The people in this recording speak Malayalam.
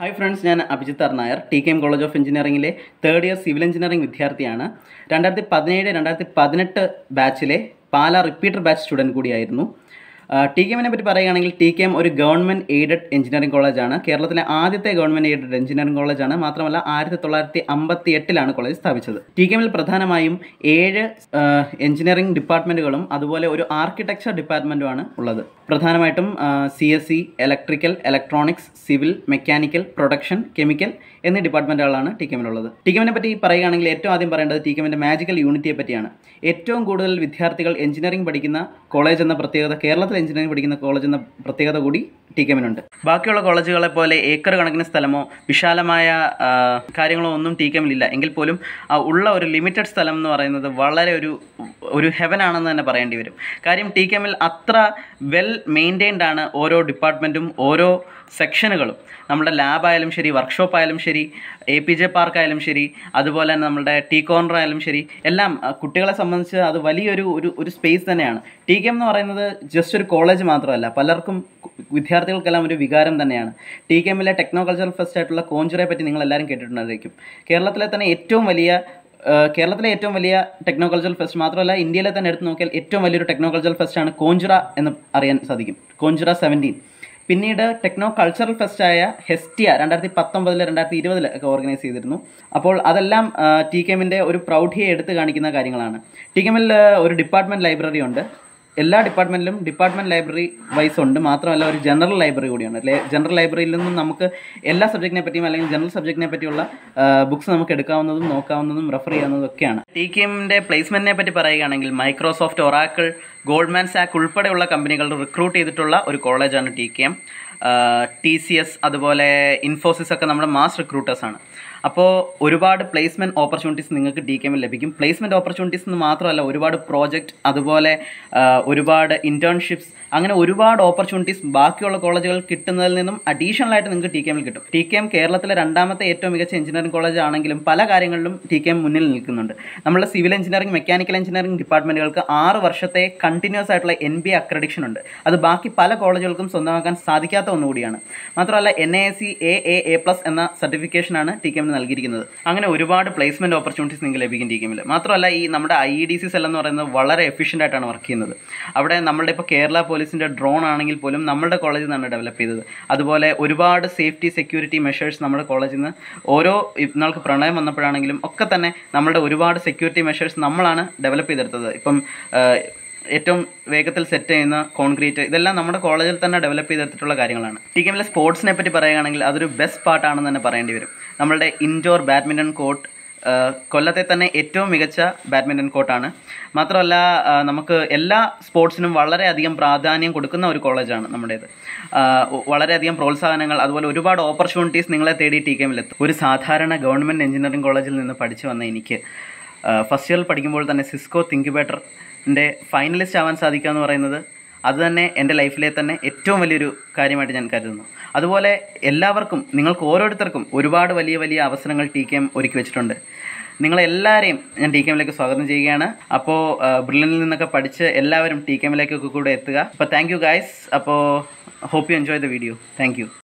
ഹായ് ഫ്രണ്ട്സ് ഞാൻ Abhijith R Nair T K M college of എഞ്ചിനീയറിംഗിലെ തേർഡ് ഇയർ സിവിൽ എഞ്ചിനീയറിംഗ് വിദ്യാർത്ഥിയാണ് രണ്ടായിരത്തി പതിനേഴ് രണ്ടായിരത്തി പതിനെട്ട് ബാച്ചിലെ പാല റിപ്പീറ്റർ ബാച്ച് സ്റ്റുഡൻറ്റ് കൂടിയായിരുന്നു ടി കെ എമ്മിനെ പറ്റി പറയുകയാണെങ്കിൽ ടി കെ എം ഒരു ഗവൺമെൻറ് എയ്ഡഡ് എഞ്ചിനീയറിംഗ് കോളേജാണ് കേരളത്തിലെ ആദ്യത്തെ ഗവൺമെൻറ് എയ്ഡഡ് എഞ്ചിനീയറിംഗ് കോളേജാണ് മാത്രമല്ല ആയിരത്തി തൊള്ളായിരത്തി അമ്പത്തി എട്ടിലാണ് കോളേജ് സ്ഥാപിച്ചത് ടി കെ എമ്മിൽ പ്രധാനമായും ഏഴ് എഞ്ചിനീയറിംഗ് ഡിപ്പാർട്ട്മെൻറ്റുകളും അതുപോലെ ഒരു ആർക്കിടെക്ചർ ഡിപ്പാർട്ട്മെൻറ്റുമാണ് ഉള്ളത് പ്രധാനമായിട്ടും C S C electrical electronics civil mechanical production chemical എന്നീ ഡിപ്പാർട്ട്മെൻറ്റുകളാണ് ടി കെ എമ്മിലുള്ളത് ടി കെ എമ്മിനെ പറ്റി പറയുകയാണെങ്കിൽ ഏറ്റവും ആദ്യം പറയേണ്ടത് ടി കെ എമ്മിൻ്റെ മാജിക്കൽ യൂണിറ്റിയെ പറ്റിയാണ് ഏറ്റവും കൂടുതൽ വിദ്യാർത്ഥികൾ എഞ്ചിനീയറിംഗ് പഠിക്കുന്ന കോളേജ് എന്ന പ്രത്യേകത കേരളത്തിൽ എഞ്ചിനീയറിംഗ് പഠിക്കുന്ന കോളേജ് എന്ന പ്രത്യേകത കൂടി ടി കെ എമ്മിനുണ്ട് ബാക്കിയുള്ള കോളേജുകളെ പോലെ ഏക്കർ കണക്കിന് സ്ഥലമോ വിശാലമായ ആ, കാര്യങ്ങളോ ഒന്നും ടി കെ എമ്മിലില്ല എങ്കിൽ പോലും ആ ഉള്ള ഒരു ലിമിറ്റഡ് സ്ഥലം എന്ന് പറയുന്നത് വളരെ ഒരു ഒരു ഹെവൻ ആണെന്ന് തന്നെ പറയേണ്ടി വരും കാര്യം ടി കെ എമ്മിൽ അത്ര വെൽ മെയിൻറ്റെയിൻഡ് ആണ് ഓരോ ഡിപ്പാർട്ട്മെൻറ്റും ഓരോ സെക്ഷനുകളും നമ്മുടെ ലാബ് ആയാലും ശരി വർക്ക്ഷോപ്പ് ആയാലും ശരി എ പി ജെ പാർക്ക് ആയാലും ശരി അതുപോലെ തന്നെ നമ്മുടെ ടീ കോർണർ ആയാലും ശരി എല്ലാം ആ, കുട്ടികളെ സംബന്ധിച്ച് അത് വലിയൊരു ഒരു ഒരു സ്പേസ് തന്നെയാണ് ടി കെ എം എന്ന് പറയുന്നത് ജസ്റ്റ് ഒരു കോളേജ് മാത്രമല്ല പലർക്കും കു- വിദ്യാർത്ഥികൾക്കെല്ലാം ഒരു വികാരം തന്നെയാണ് ടി കെ എമ്മിലെ ടെക്നോ കൾച്ചറൽ ഫെസ്റ്റ് ആയിട്ടുള്ള കോഞ്ചുറെ പറ്റി നിങ്ങൾ എല്ലാവരും കേട്ടിട്ടുണ്ടായിരിക്കും കേരളത്തിലെ തന്നെ ഏറ്റവും വലിയ ഏഹ് കേരളത്തിലെ ഏറ്റവും വലിയ ടെക്നോ കൾച്ചറൽ ഫെസ്റ്റ് മാത്രമല്ല ഇന്ത്യയിലെ തന്നെ എടുത്ത് നോക്കിയാൽ ഏറ്റവും വലിയൊരു ടെക്നോ കൾച്ചറൽ ഫെസ്റ്റാണ് കോഞ്ചുറ എന്ന് അറിയാൻ സാധിക്കും കോഞ്ചുറ സെവൻറ്റീൻ പിന്നീട് ടെക്നോ കൾച്ചറൽ ഫെസ്റ്റായ ഹെസ്റ്റിയ രണ്ടായിരത്തി പത്തൊമ്പതിൽ രണ്ടായിരത്തി ഇരുപതിൽ ഒക്കെ ഓർഗനൈസ് ചെയ്തിരുന്നു അപ്പോൾ അതെല്ലാം ടി കെ എമ്മിൻ്റെ ഒരു പ്രൗഢിയെ എടുത്ത് കാണിക്കുന്ന കാര്യങ്ങളാണ് ടി കെ എമ്മിൽ ഒരു ഡിപ്പാർട്ട്മെൻറ്റ് ലൈബ്രറി ഉണ്ട് എല്ലാ ഡിപ്പാർട്ട്മെൻറ്റിലും ഡിപ്പാർട്ട്മെൻറ്റ് ലൈബ്രറി വൈസ് ഉണ്ട് മാത്രമല്ല ഒരു ജനറൽ ലൈബ്രറി കൂടിയാണ് ലേ- ജനറൽ ലൈബ്രറിയിൽ നിന്നും നമുക്ക് എല്ലാ സബ്ജക്റ്റിനെ പറ്റിയും അല്ലെങ്കിൽ ജനറൽ സബ്ജക്റ്റിനെ പറ്റിയുള്ള ബുക്സ് നമുക്ക് എടുക്കാവുന്നതും നോക്കാവുന്നതും റെഫർ ചെയ്യാവുന്നതും ഒക്കെയാണ് ടി കെ എമ്മിൻ്റെ പ്ലേസ്മെൻറ്റിനെ പറ്റി പറയുകയാണെങ്കിൽ മൈക്രോസോഫ്റ്റ് ഒറാക്കിൾ ഗോൾഡ്മാൻ സാക്ക് ഉൾപ്പെടെയുള്ള കമ്പനികൾ റിക്രൂട്ട് ചെയ്തിട്ടുള്ള ഒരു കോളേജാണ് T K M T C S അതുപോലെ ഇൻഫോസിസ് ഒക്കെ നമ്മുടെ മാസ് റിക്രൂട്ടേഴ്സാണ് അപ്പോൾ ഒരുപാട് പ്ലേസ്മെൻറ്റ് ഓപ്പർച്യൂണിറ്റീസ് നിങ്ങൾക്ക് ഡി കെ എമ്മിൽ ലഭിക്കും പ്ലേസ്മെൻറ്റ് ഓപ്പർച്യൂണിറ്റീസ് എന്ന് മാത്രമല്ല ഒരുപാട് പ്രോജക്റ്റ് അതുപോലെ ആ, ഒരുപാട് ഇൻറ്റേൺഷിപ്സ് അങ്ങനെ ഒരുപാട് ഓപ്പർച്യൂണിറ്റീസ് ബാക്കിയുള്ള കോളേജുകൾ കിട്ടുന്നതിൽ നിന്നും അഡീഷണൽ ആയിട്ട് നിങ്ങൾക്ക് ടി കെ എമ്മിൽ കിട്ടും ടി കെ എം കേരളത്തിലെ രണ്ടാമത്തെ ഏറ്റവും മികച്ച എഞ്ചിനീയറിംഗ് കോളേജ് ആണെങ്കിലും പല കാര്യങ്ങളിലും ടി കെ എം മുന്നിൽ നിൽക്കുന്നുണ്ട് നമ്മുടെ സിവിൽ എഞ്ചിനീയറിംഗ് മെക്കാനിക്കൽ എഞ്ചിനീയറിംഗ് ഡിപ്പാർട്ട്മെൻറ്റുകൾക്ക് ആറ് വർഷത്തെ കണ്ടിന്യൂസ് ആയിട്ടുള്ള എൻ ബി അക്രഡിക്ഷൻ ഉണ്ട് അത് ബാക്കി പല കോളേജുകൾക്കും സ്വന്തമാക്കാൻ സാധിക്കാത്ത ഒന്നുകൂടിയാണ് മാത്രമല്ല N A S C A A A plus എന്ന സർട്ടിഫിക്കേഷനാണ് ടി കെ എമ്മിന് നൽകിയിരിക്കുന്നത് അങ്ങനെ ഒരുപാട് പ്ലേസ്മെൻറ്റ് ഓപ്പർച്യൂണിറ്റീസ് നിങ്ങൾക്ക് ലഭിക്കും ടി കെ എമ്മിൽ മാത്രമല്ല ഈ നമ്മുടെ I E D C cell എന്ന് പറയുന്നത് വളരെ എഫിഷ്യൻ്റ് ആയിട്ടാണ് വർക്ക് ചെയ്യുന്നത് അവിടെ നമ്മളുടെ ഇപ്പോൾ കേരള പോലീസിൻ്റെ ഡ്രോൺ ആണെങ്കിൽ പോലും നമ്മളുടെ കോളേജിൽ നിന്നാണ് ഡെവലപ്പ് ചെയ്തത് അതുപോലെ ഒരുപാട് സേഫ്റ്റി സെക്യൂരിറ്റി മെഷേഴ്സ് നമ്മുടെ കോളേജിൽ നിന്ന് ഓരോ ഇന്നാൾക്ക് പ്രളയം വന്നപ്പോഴാണെങ്കിലും ഒക്കെ തന്നെ നമ്മളുടെ ഒരുപാട് സെക്യൂരിറ്റി മെഷേഴ്സ് നമ്മളാണ് ഡെവലപ്പ് ചെയ്തെടുത്തത് ഇപ്പം ആ, ഏറ്റവും വേഗത്തിൽ സെറ്റ് ചെയ്യുന്ന കോൺക്രീറ്റ് ഇതെല്ലാം നമ്മുടെ കോളേജിൽ തന്നെ ഡെവലപ്പ് ചെയ്തെടുത്തിട്ടുള്ള കാര്യങ്ങളാണ് ടി കെ എമ്മിലെ സ്പോർട്സിനെ പറ്റി പറയുകയാണെങ്കിൽ അതൊരു ബെസ്റ്റ് പാർട്ടാണെന്ന് തന്നെ പറയേണ്ടി വരും നമ്മളുടെ ഇൻഡോർ ബാഡ്മിൻ്റൺ കോർട്ട് കൊല്ലത്തെ തന്നെ ഏറ്റവും മികച്ച ബാഡ്മിൻ്റൺ കോർട്ടാണ് മാത്രമല്ല ആ, നമുക്ക് എല്ലാ സ്പോർട്സിനും വളരെയധികം പ്രാധാന്യം കൊടുക്കുന്ന ഒരു കോളേജാണ് നമ്മുടേത് ആ, ഒ- വളരെയധികം പ്രോത്സാഹനങ്ങൾ അതുപോലെ ഒരുപാട് ഓപ്പർച്യൂണിറ്റീസ് നിങ്ങളെ തേടി ടി കെ എമ്മിലെത്തും ഒരു സാധാരണ ഗവൺമെൻറ് എഞ്ചിനീയറിംഗ് കോളേജിൽ നിന്ന് പഠിച്ചു വന്ന എനിക്ക് ഫസ്റ്റ് ഇയറിൽ പഠിക്കുമ്പോൾ തന്നെ സിസ്കോ തിങ്ക്യുബേറ്ററിൻ്റെ ഫൈനലിസ്റ്റ് ആവാൻ സാധിക്കുക എന്ന് പറയുന്നത് അത് തന്നെ എൻ്റെ ലൈഫിലെ തന്നെ ഏറ്റവും വലിയൊരു കാര്യമായിട്ട് ഞാൻ കരുതുന്നു അതുപോലെ എല്ലാവർക്കും നിങ്ങൾക്ക് ഓരോരുത്തർക്കും ഒരുപാട് വലിയ വലിയ അവസരങ്ങൾ ടി കെ എം ഒരുക്കി വെച്ചിട്ടുണ്ട് നിങ്ങളെല്ലാവരെയും ഞാൻ ടി കെ എമ്മിലേക്ക് സ്വാഗതം ചെയ്യുകയാണ് അപ്പോൾ ബ്രില്ലിനിൽ നിന്നൊക്കെ പഠിച്ച് എല്ലാവരും ടി കെ എമ്മിലേക്കൊക്കെ കൂടെ എത്തുക അപ്പോൾ താങ്ക് യു ഗൈസ് അപ്പോൾ hope you enjoy the video thank U